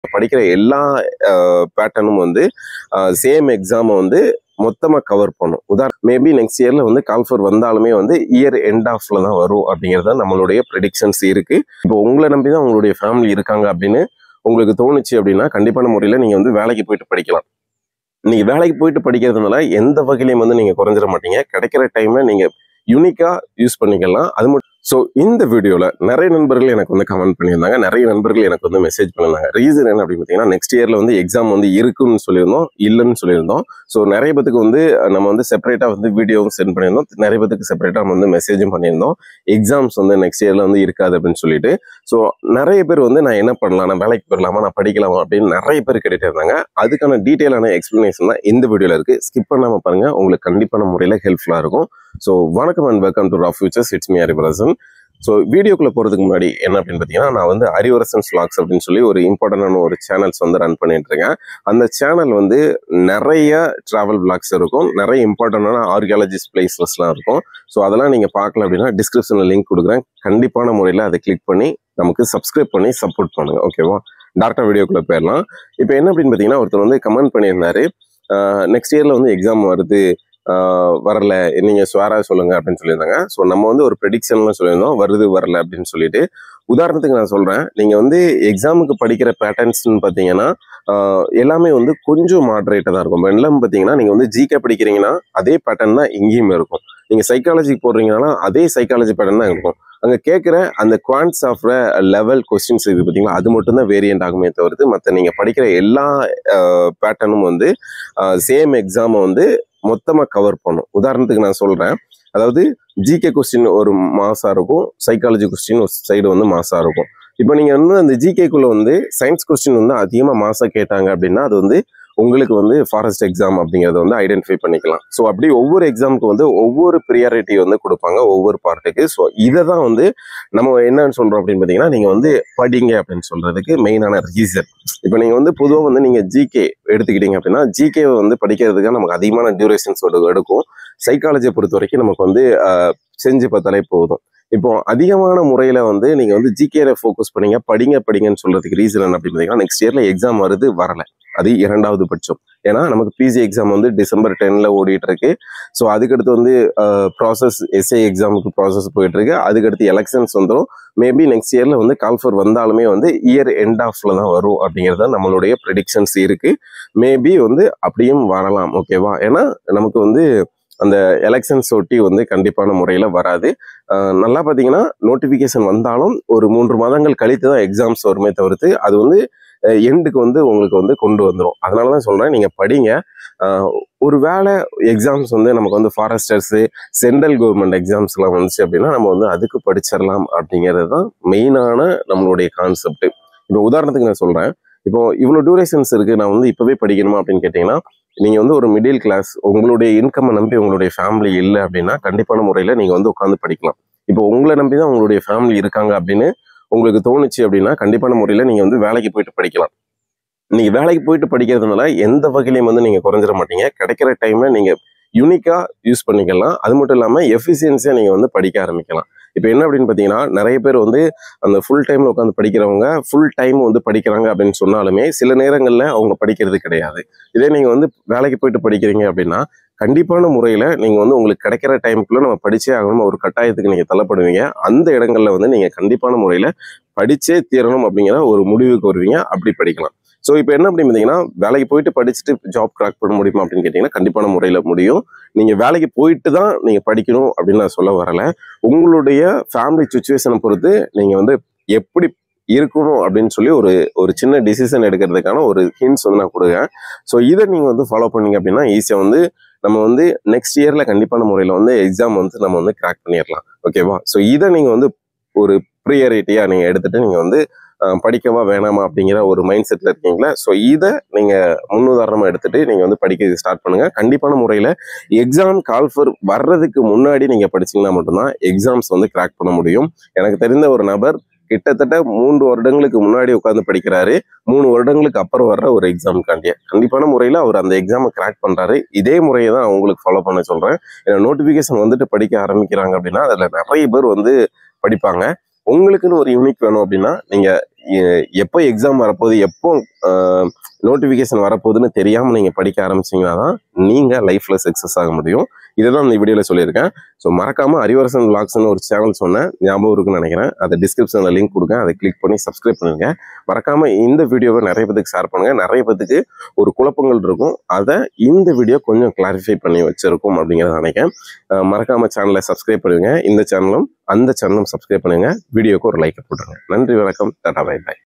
படிக்கிற எல்லா பேட்டர்னும் வந்து சேம் எக்ஸாமை வந்து மொத்தமாக கவர் பண்ணும் உதாரணம் மேபி நெக்ஸ்ட் இயரில் வந்து கால்ஃபர் வந்தாலுமே வந்து இயர் எண்ட் ஆஃப்ல தான் வரும் அப்படிங்கிறது நம்மளுடைய ப்ரெடிக்ஷன்ஸ் இருக்கு இப்போ உங்களை நம்பி தான் உங்களுடைய ஃபேமிலி இருக்காங்க அப்படின்னு உங்களுக்கு தோணுச்சு அப்படின்னா கண்டிப்பான முறையில் நீங்கள் வந்து வேலைக்கு போயிட்டு படிக்கலாம் நீங்கள் வேலைக்கு போயிட்டு படிக்கிறதுனால எந்த வகையிலையும் வந்து நீங்கள் குறைஞ்சிட மாட்டீங்க கிடைக்கிற டைமை நீங்கள் யூனிக்காக யூஸ் பண்ணிக்கலாம் அது மட்டும் ஸோ இந்த வீடியோவில் நிறைய நண்பர்கள் எனக்கு வந்து கமெண்ட் பண்ணியிருந்தாங்க நிறைய நண்பர்கள் எனக்கு வந்து மெசேஜ் பண்ணியிருந்தாங்க ரீசன் என்ன அப்படின்னு பார்த்தீங்கன்னா நெக்ஸ்ட் இயரில் வந்து எக்ஸாம் வந்து இருக்குன்னு சொல்லியிருந்தோம் இல்லைன்னு சொல்லியிருந்தோம் ஸோ நிறைய பேத்துக்கு வந்து நம்ம வந்து செப்பரேட்டாக வந்து வீடியோவும் சென்ட் பண்ணியிருந்தோம் நிறைய பேத்துக்கு செப்பரேட்டாக நம்ம வந்து மெசேஜும் பண்ணியிருந்தோம் எக்ஸாம்ஸ் வந்து நெக்ஸ்ட் இயரில் வந்து இருக்காது அப்படின்னு சொல்லிட்டு ஸோ நிறைய பேர் வந்து நான் என்ன பண்ணலாம் நான் வேலைக்கு போயிடலாமா நான் படிக்கலாமா அப்படின்னு நிறைய பேர் கேட்டுட்டு இருந்தாங்க அதுக்கான டீட்டெயிலான எக்ஸ்பிளனேஷன் தான் இந்த வீடியோவில் இருக்கு ஸ்கிப் பண்ணாமல் பாருங்க உங்களுக்கு கண்டிப்பான முறையில் ஹெல்ப்ஃபுல்லாக இருக்கும் ஸோ வணக்கம் and welcome to Ra Futures it's me Harivarasan so வீடியோக்குள்ள போகிறதுக்கு முன்னாடி என்ன அப்படின்னு பார்த்தீங்கன்னா நான் வந்து ஹரிவரசன் ஸ்லாக்ஸ் அப்படின்னு சொல்லி ஒரு இம்பார்ட்டண்டான ஒரு சேனல்ஸ் வந்து ரன் பண்ணிட்டு இருக்கேன் அந்த சேனல் வந்து நிறைய ட்ராவல் பிளாக்ஸ் இருக்கும் நிறைய இம்பார்ட்டண்டான ஆர்கியாலஜிஸ்ட் பிளேசஸ்லாம் இருக்கும் ஸோ அதெல்லாம் நீங்கள் பார்க்கல அப்படின்னா டிஸ்கிரிப்ஷனில் லிங்க் கொடுக்குறேன் கண்டிப்பான முறையில் அதை கிளிக் பண்ணி நமக்கு சப்ஸ்கிரைப் பண்ணி சப்போர்ட் பண்ணுங்க ஓகேவா டாக்டர் வீடியோக்குள்ள போயிடலாம் இப்போ என்ன அப்படின்னு பார்த்தீங்கன்னா ஒருத்தர் வந்து கமெண்ட் பண்ணியிருந்தாரு நெக்ஸ்ட் இயரில் வந்து எக்ஸாம் வருது ஆஹ் வரல நீங்கள் ஸ்வேராக சொல்லுங்க அப்படின்னு சொல்லியிருந்தாங்க ஸோ நம்ம வந்து ஒரு ப்ரெடிக்ஷன்லாம் சொல்லியிருந்தோம் வருது வரல அப்படின்னு சொல்லிட்டு உதாரணத்துக்கு நான் சொல்கிறேன் நீங்கள் வந்து எக்ஸாமுக்கு படிக்கிற பேட்டர்ன்ஸ்னு பார்த்தீங்கன்னா ஆஹ் எல்லாமே வந்து கொஞ்சம் மாட்ரேட்டாக தான் இருக்கும் எல்லாம் பார்த்தீங்கன்னா நீங்கள் வந்து ஜிகே படிக்கிறீங்கன்னா அதே பேட்டர்ன் தான் இங்கேயுமே இருக்கும் நீங்கள் சைக்காலஜி போடுறீங்கன்னா அதே சைக்காலஜி பேட்டர்ன் தான் இருக்கும் அங்கே கேட்குற அந்த குவான்ட்ஸ் ஆஃப் லெவல் கொஸ்டின்ஸ் இது பார்த்தீங்களா அது மட்டும்தான் வேரியண்ட் ஆகுமே தவிர்த்து மற்ற நீங்கள் படிக்கிற எல்லா பேட்டர்னும் வந்து சேம் எக்ஸாமை வந்து மொத்தமாக கவர் பண்ணும் உதாரணத்துக்கு நான் சொல்கிறேன் அதாவது ஜிகே கொஸ்டின் ஒரு மாசா இருக்கும் சைக்காலஜி கொஸ்டின் ஒரு சைடு வந்து மாசா இருக்கும் இப்போ நீங்கள் வந்து அந்த ஜிகேக்குள்ளே வந்து சயின்ஸ் கொஸ்டின் வந்து அதிகமாக மாசா கேட்டாங்க அப்படின்னா அது வந்து உங்களுக்கு வந்து ஃபாரஸ்ட் எக்ஸாம் அப்படிங்கிறத வந்து ஐடென்டிஃபை பண்ணிக்கலாம் ஸோ அப்படி ஒவ்வொரு எக்ஸாமுக்கு வந்து ஒவ்வொரு ப்ரியாரிட்டி வந்து கொடுப்பாங்க ஒவ்வொரு பார்ட்டுக்கு ஸோ இதை தான் வந்து நம்ம என்னன்னு சொல்கிறோம் அப்படின்னு பார்த்தீங்கன்னா நீங்கள் வந்து படிங்க அப்படின்னு சொல்கிறதுக்கு மெயினான ரீசன் இப்போ நீங்கள் வந்து பொதுவாக வந்து நீங்கள் ஜிகே எடுத்துக்கிட்டீங்க அப்படின்னா ஜிகே வந்து படிக்கிறதுக்கு நமக்கு அதிகமான டியூரேஷன்ஸ் எடுக்கும் சைக்காலஜியை பொறுத்த வரைக்கும் நமக்கு வந்து ஆஹ், செஞ்சு பார்த்தாலே போதும் இப்போ அதிகமான முறையில் வந்து நீங்கள் வந்து ஜிகேல ஃபோக்கஸ் பண்ணீங்க படிங்க படிங்கன்னு சொல்றதுக்கு ரீசன் என்ன அப்படின்னு பார்த்தீங்கன்னா நெக்ஸ்ட் இயரில் எக்ஸாம் வருது வரல அது இரண்டாவது பட்சம் ஏன்னா நமக்கு பிஜி எக்ஸாம் வந்து டிசம்பர் டென்ல ஓடிட்டு இருக்கு ஸோ அதுக்கடுத்து வந்து ப்ராசஸ் எஸ்ஏ எக்ஸாமுக்கு ப்ராசஸ் போயிட்டு இருக்கு அதுக்கடுத்து எலெக்ஷன்ஸ் வந்துடும் மேபி நெக்ஸ்ட் இயர்ல வந்து கால்ஃபர் வந்தாலுமே வந்து இயர் எண்ட் ஆஃப்ல தான் வரும் அப்படிங்கிறது தான் நம்மளுடைய ப்ரெடிக்ஷன்ஸ் இருக்கு மேபி வந்து அப்படியும் வரலாம் ஓகேவா ஏன்னா நமக்கு வந்து அந்த எலெக்ஷன்ஸ் ஒட்டி வந்து கண்டிப்பான முறையில் வராது அஹ் நல்லா பார்த்தீங்கன்னா நோட்டிஃபிகேஷன் வந்தாலும் ஒரு மூன்று மாதங்கள் கழித்து தான் எக்ஸாம்ஸ் வருமே தவிர்த்து அது வந்து எண்டுக்கு வந்து உங்களுக்கு வந்து கொண்டு வந்துடும் அதனால தான் சொல்கிறேன் நீங்கள் படிங்க அஹ் ஒரு வேளை எக்ஸாம்ஸ் வந்து நமக்கு வந்து ஃபாரஸ்டர்ஸு சென்ட்ரல் கவர்மெண்ட் எக்ஸாம்ஸ்லாம் வந்துச்சு அப்படின்னா நம்ம வந்து அதுக்கு படிச்சிடலாம் அப்படிங்கிறது தான் மெயினான நம்மளுடைய கான்செப்ட் இப்போ உதாரணத்துக்கு நான் சொல்கிறேன் இப்போ இவ்வளோ டியூரேஷன்ஸ் இருக்குது நான் வந்து இப்போவே படிக்கணுமா அப்படின்னு கேட்டிங்கன்னா நீங்கள் வந்து ஒரு மிடில் கிளாஸ் உங்களுடைய இன்கம்மை நம்பி உங்களுடைய ஃபேமிலி இல்லை அப்படின்னா கண்டிப்பான முறையில் நீங்கள் வந்து உட்காந்து படிக்கலாம் இப்போ உங்களை நம்பி தான் உங்களுடைய ஃபேமிலி இருக்காங்க அப்படின்னு உங்களுக்கு தோணுச்சு அப்படின்னா கண்டிப்பான முறையில் நீங்கள் வந்து வேலைக்கு போயிட்டு படிக்கலாம் நீங்கள் வேலைக்கு போயிட்டு படிக்கிறதுனால எந்த வகையிலையும் வந்து நீங்கள் குறைஞ்சிட மாட்டீங்க கிடைக்கிற டைமை நீங்கள் யூனிக்காக யூஸ் பண்ணிக்கலாம் அது மட்டும் இல்லாமல் எஃபிஷியன்சியாக நீங்கள் வந்து படிக்க ஆரம்பிக்கலாம் இப்போ என்ன அப்படின்னு பார்த்தீங்கன்னா நிறைய பேர் வந்து அந்த ஃபுல் டைமில் உட்காந்து படிக்கிறவங்க ஃபுல் டைம் வந்து படிக்கிறாங்க அப்படின்னு சொன்னாலுமே சில நேரங்களில் அவங்க படிக்கிறது கிடையாது இதே நீங்கள் வந்து வேலைக்கு போயிட்டு படிக்கிறீங்க அப்படின்னா கண்டிப்பான முறையில் நீங்கள் வந்து உங்களுக்கு கிடைக்கிற டைமுக்குள்ளே நம்ம படிச்சே ஆகணும் ஒரு கட்டாயத்துக்கு நீங்கள் தள்ளப்படுவீங்க அந்த இடங்கள்ல வந்து நீங்கள் கண்டிப்பான முறையில் படிச்சே தீரணும் அப்படிங்கிற ஒரு முடிவுக்கு வருவீங்க அப்படி படிக்கலாம் ஸோ இப்போ என்ன அப்படின்னு பார்த்தீங்கன்னா வேலைக்கு போயிட்டு படிச்சுட்டு ஜாப் கிராக் பண்ண முடியுமா அப்படின்னு கேட்டிங்கன்னா கண்டிப்பான முறையில் முடியும் நீங்கள் வேலைக்கு போயிட்டு தான் நீங்கள் படிக்கணும் அப்படின்னு நான் சொல்ல வரல உங்களுடைய ஃபேமிலி சுச்சுவேஷனை பொறுத்து நீங்கள் வந்து எப்படி இருக்கணும் அப்படின்னு சொல்லி ஒரு ஒரு சின்ன டிசிஷன் எடுக்கிறதுக்கான ஒரு ஹிண்ட்ஸ் வந்து நான் கொடுக்குறேன் ஸோ இதை நீங்கள் வந்து ஃபாலோ பண்ணீங்க அப்படின்னா ஈஸியாக வந்து நம்ம வந்து நெக்ஸ்ட் இயரில் கண்டிப்பான முறையில் வந்து எக்ஸாம் வந்து நம்ம வந்து கிராக் பண்ணிடலாம் ஓகேவா ஸோ இதை நீங்கள் வந்து ஒரு ப்ரியாரிட்டியாக நீங்கள் எடுத்துகிட்டு நீங்கள் வந்து அஹ், படிக்கவா வேணாமா அப்படிங்கிற ஒரு மைண்ட் செட்டில் இருக்கீங்களா ஸோ இதை நீங்கள் முன்னுதாரணமாக எடுத்துகிட்டு நீங்கள் வந்து படிக்க ஸ்டார்ட் பண்ணுங்கள் கண்டிப்பான முறையில் எக்ஸாம் கால்ஃபர் வர்றதுக்கு முன்னாடி நீங்கள் படிச்சீங்கன்னா மட்டும்தான் எக்ஸாம்ஸ் வந்து கிராக் பண்ண முடியும் எனக்கு தெரிந்த ஒரு நபர் கிட்டத்தட்ட மூன்று வருடங்களுக்கு முன்னாடி உட்காந்து படிக்கிறாரு மூணு வருடங்களுக்கு அப்புறம் வர்ற ஒரு எக்ஸாமுக்காண்டிய கண்டிப்பான முறையில் அவர் அந்த எக்ஸாமை கிராக் பண்றாரு இதே முறையை தான் நான் உங்களுக்கு ஃபாலோ பண்ண சொல்றேன் ஏன்னா நோட்டிஃபிகேஷன் வந்துட்டு படிக்க ஆரம்பிக்கிறாங்க அப்படின்னா அதில் நிறைய பேர் வந்து படிப்பாங்க உங்களுக்குன்னு ஒரு யூனிக் வேணும் அப்படின்னா நீங்க எ- எப்போ எக்ஸாம் வரப்போகுது எப்போ நோட்டிஃபிகேஷன் வரப்போகுதுன்னு தெரியாமல் நீங்கள் படிக்க ஆரம்பிச்சீங்கன்னா தான் நீங்கள் லைஃப்பில் சக்ஸஸ் ஆக முடியும் இதுதான் இந்த வீடியோவில் சொல்லியிருக்கேன் ஸோ மறக்காமல் அரிவரசன் விளாக்ஸ்னு ஒரு சேனல் சொன்னேன் ஞாபகம் இருக்குன்னு நினைக்கிறேன் அதை டிஸ்கிரிப்ஷனில் லிங்க் கொடுங்க அதை கிளிக் பண்ணி சப்ஸ்கிரைப் பண்ணுங்க மறக்காமல் இந்த வீடியோவை நிறைய பேத்துக்கு ஷேர் பண்ணுங்க நிறைய பேத்துக்கு ஒரு குழப்பங்கள் இருக்கும் அதை இந்த வீடியோ கொஞ்சம் கிளாரிஃபை பண்ணி வச்சிருக்கும் அப்படிங்கிறத நினைக்கிறேன் அஹ் மறக்காம சேனலை சப்ஸ்கிரைப் பண்ணுங்க இந்த சேனலும் அந்த சேனலும் சப்ஸ்கிரைப் பண்ணுங்க வீடியோக்கு ஒரு லைக் போட்டுருங்க நன்றி வணக்கம் டாடா பை பை